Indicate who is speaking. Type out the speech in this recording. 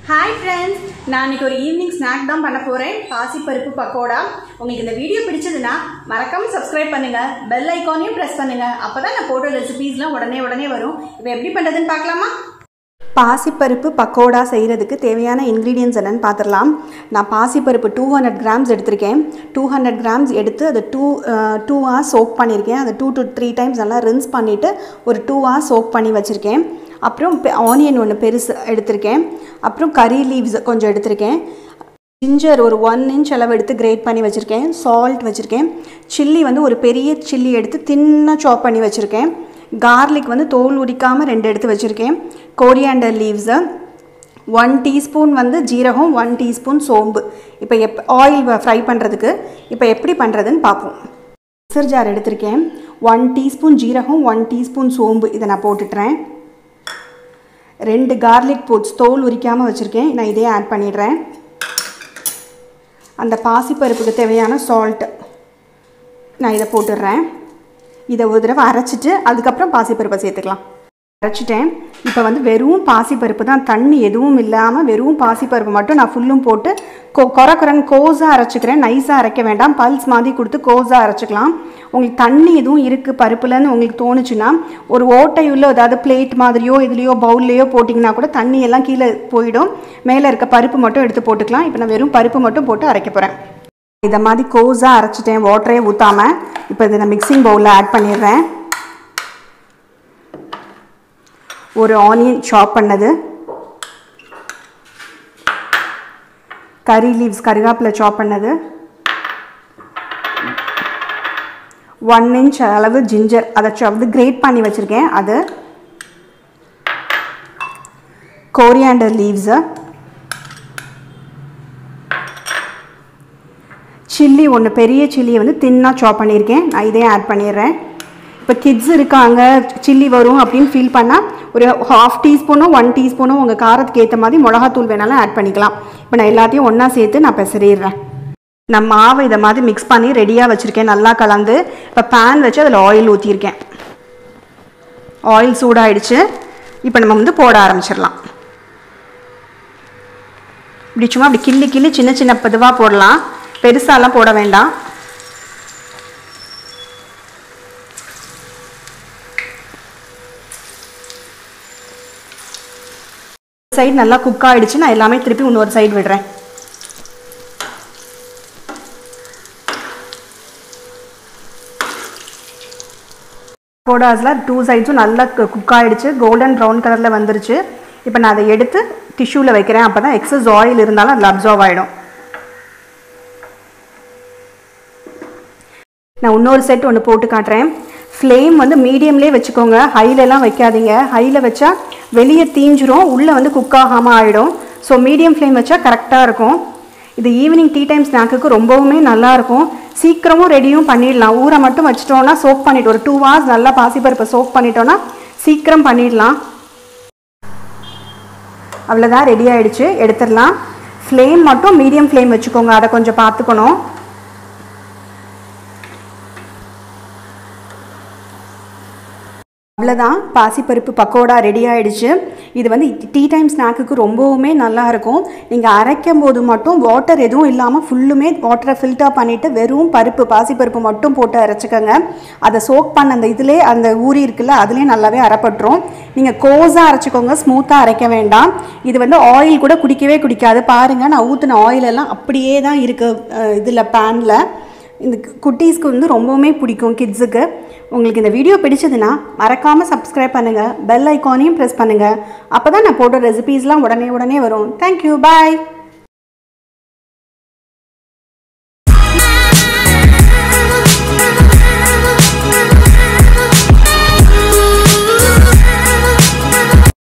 Speaker 1: hi friends நான் இன்னைக்கு ஒரு ஈவினிங் ஸ்நாக் தான் பண்ண போகிறேன் பாசிப்பருப்பு பக்கோடா உங்களுக்கு இந்த வீடியோ பிடிச்சதுன்னா மறக்காம சப்ஸ்கிரைப் பண்ணுங்க பெல் ஐக்கானையும் ப்ரெஸ் பண்ணுங்க அப்பதான் நான் போடுற ரெசிபீஸ்லாம் உடனே உடனே வரும் இப்போ எப்படி பண்ணுறதுன்னு பார்க்கலாமா பாசிப்பருப்பு பக்கோடா செய்கிறதுக்கு தேவையான இன்க்ரீடியன்ஸ் என்னன்னு பார்த்துடலாம் நான் பாசிப்பருப்பு டூ ஹண்ட்ரட் கிராம்ஸ் எடுத்திருக்கேன் டூ ஹண்ட்ரட் கிராம்ஸ் எடுத்து அதை டூ டூ ஹவர்ஸ் சோக் பண்ணியிருக்கேன் அதை டூ டு த்ரீ டைம்ஸ் நல்லா ரின்ஸ் பண்ணிவிட்டு ஒரு டூ ஹவர்ஸ் சோக் பண்ணி வச்சுருக்கேன் அப்புறம் ஆனியன் ஒன்று பெருசு எடுத்திருக்கேன் அப்புறம் கறி லீவ்ஸ் கொஞ்சம் எடுத்திருக்கேன் ஜிஞ்சர் ஒரு ஒன் இன்ச் அளவு எடுத்து கிரேட் பண்ணி வச்சுருக்கேன் சால்ட் வச்சுருக்கேன் சில்லி வந்து ஒரு பெரிய சில்லி எடுத்து தின்னாக சாப் பண்ணி வச்சுருக்கேன் கார்லிக் வந்து தோல் உரிக்காமல் ரெண்டு எடுத்து வச்சுருக்கேன் கோரியாண்டர் லீவ்ஸு ஒன் டீஸ்பூன் வந்து ஜீரகம் ஒன் டீஸ்பூன் சோம்பு இப்போ எப் ஆயில் ஃப்ரை பண்ணுறதுக்கு இப்போ எப்படி பண்ணுறதுன்னு பார்ப்போம் மிக்சர் ஜார் எடுத்திருக்கேன் ஒன் டீஸ்பூன் ஜீரகம் ஒன் டீஸ்பூன் சோம்பு இதை நான் போட்டுட்டுறேன் ரெண்டு கார்லிக் போட்ஸ் தோல் உரிக்காமல் வச்சுருக்கேன் நான் இதே ஆட் பண்ணிடுறேன் அந்த பாசிப்பருப்புக்கு தேவையான சால்ட்டு நான் இதை போட்டுடுறேன் இதை ஒரு தடவை அரைச்சிட்டு அதுக்கப்புறம் பாசிப்பருப்பை சேர்த்துக்கலாம் அரைச்சிட்டேன் இப்போ வந்து வெறும் பாசிப்பருப்பு தான் தண்ணி எதுவும் இல்லாமல் வெறும் பாசிப்பருப்பு மட்டும் நான் ஃபுல்லும் போட்டு கொ கொர கொரன் கோஸாக அரைச்சிக்கிறேன் நைஸாக அரைக்க வேண்டாம் பல்ஸ் மாதிரி கொடுத்து கோஸாக அரைச்சிக்கலாம் உங்களுக்கு தண்ணி எதுவும் இருக்குது பருப்புலன்னு உங்களுக்கு தோணுச்சுன்னா ஒரு ஓட்டையுள்ள ஏதாவது பிளேட் மாதிரியோ இதுலேயோ பவுல்லையோ போட்டிங்கன்னா கூட தண்ணி எல்லாம் கீழே போயிடும் மேலே இருக்க பருப்பு மட்டும் எடுத்து போட்டுக்கலாம் இப்போ நான் வெறும் பருப்பு மட்டும் போட்டு அரைக்க போகிறேன் இதை மாதிரி கோஸாக அரைச்சிட்டேன் வாட்டரே ஊற்றாமல் இப்போ இதை நான் மிக்சிங் பவுலில் ஆட் பண்ணிடுறேன் ஒரு ஆனியன் சாப் பண்ணது கறி லீவ்ஸ் கருகாப்பில் சாப் பண்ணது ஒன் இன்ச் அளவு ஜிஞ்சர் அதை வந்து கிரேட் பண்ணி வச்சுருக்கேன் அது கோரியாண்டர் லீவ்ஸு சில்லி ஒன்று பெரிய சில்லியை வந்து தின்னாக சாப் பண்ணியிருக்கேன் நான் இதே ஆட் பண்ணிடுறேன் இப்போ கிட்ஸ் இருக்காங்க சில்லி வரும் அப்படின்னு ஃபீல் பண்ணால் ஒரு ஹாஃப் டீஸ்பூனோ ஒன் டீஸ்பூனோ உங்கள் காரத்துக்கு ஏற்ற மாதிரி மிளகாத்தூள் வேணாலும் ஆட் பண்ணிக்கலாம் இப்போ நான் எல்லாத்தையும் ஒன்றா சேர்த்து நான் பெசறிடுறேன் நான் மாவை இதை மாதிரி மிக்ஸ் பண்ணி ரெடியாக வச்சுருக்கேன் நல்லா கலந்து இப்போ பேன் வச்சு அதில் ஆயில் ஊற்றியிருக்கேன் ஆயில் சூடாயிடுச்சு இப்போ நம்ம வந்து போட ஆரம்பிச்சிடலாம் இப்படி சும்மா அப்படி கிள்ளி கிள்ளி சின்ன சின்ன பதுவாக போடலாம் பெருசாலாம் போட வேண்டாம் சைடு நல்லா குக் ஆகிடுச்சு நான் எல்லாமே திருப்பி இன்னொரு சைடு விடுறேன் பக்கோடாஸில் டூ சைட்ஸும் நல்லா குக் ஆகிடுச்சு கோல்டன் ப்ரௌன் கலரில் வந்துருச்சு இப்போ நான் அதை எடுத்து டிஷ்யூவில் வைக்கிறேன் அப்போ தான் எக்ஸஸ் ஆயில் இருந்தாலும் அதில் அப்சர்வ் ஆகிடும் நான் இன்னொரு செட் ஒன்று போட்டு காட்டுறேன் ஃப்ளேம் வந்து மீடியம்லேயே வச்சுக்கோங்க ஹைலெலாம் வைக்காதீங்க ஹையில் வச்சா வெளியே தீஞ்சிரும் உள்ளே வந்து குக் ஆகாமல் ஆகிடும் ஸோ மீடியம் ஃப்ளேம் வச்சா கரெக்டாக இருக்கும் இது ஈவினிங் டீ டைம் ஸ்நாக்குக்கு ரொம்பவுமே நல்லாயிருக்கும் சீக்கிரமும் ரெடியும் பண்ணிடலாம் ஊரை மட்டும் வச்சிட்டோன்னா சோக் பண்ணிட்டு ஒரு டூ ஹவர்ஸ் நல்லா பாசிப்பருப்பை சோக் பண்ணிட்டோன்னா சீக்கிரம் பண்ணிடலாம் அவ்வளோதான் ரெடி ஆகிடுச்சு எடுத்துடலாம் ஃப்ளேம் மட்டும் மீடியம் ஃப்ளேம் வச்சுக்கோங்க அதை கொஞ்சம் பார்த்துக்கணும் அவ்வளோதான் பாசிப்பருப்பு பக்கோடா ரெடி ஆகிடுச்சு இது வந்து டீ டைம் ஸ்நாக்குக்கு ரொம்பவுமே நல்லாயிருக்கும் நீங்கள் அரைக்கும் போது மட்டும் வாட்டர் எதுவும் இல்லாமல் ஃபுல்லுமே வாட்டரை ஃபில்டர் பண்ணிவிட்டு வெறும் பருப்பு பாசிப்பருப்பு மட்டும் போட்டு அரைச்சிக்கோங்க அதை சோக் பண்ண அந்த இதிலே அந்த ஊறி இருக்குல்ல அதுலேயே நல்லாவே அரைப்பட்டுரும் நீங்கள் கோஸாக அரைச்சிக்கோங்க ஸ்மூத்தாக அரைக்க வேண்டாம் இது வந்து ஆயில் கூட குடிக்கவே குடிக்காது பாருங்கள் நான் ஊற்றின ஆயில் எல்லாம் அப்படியே தான் இருக்குது இதில் பேனில் இந்த குட்டீஸ்க்கு வந்து ரொம்பவுமே பிடிக்கும் கிட்ஸுக்கு உங்களுக்கு இந்த வீடியோ பிடிச்சதுன்னா மறக்காமல் சப்ஸ்கிரைப் பண்ணுங்கள் பெல் ஐக்கானையும் ப்ரெஸ் பண்ணுங்கள் அப்போ தான் நான் போடுற ரெசிபீஸ்லாம் உடனே உடனே வரும் தேங்க்யூ பாய்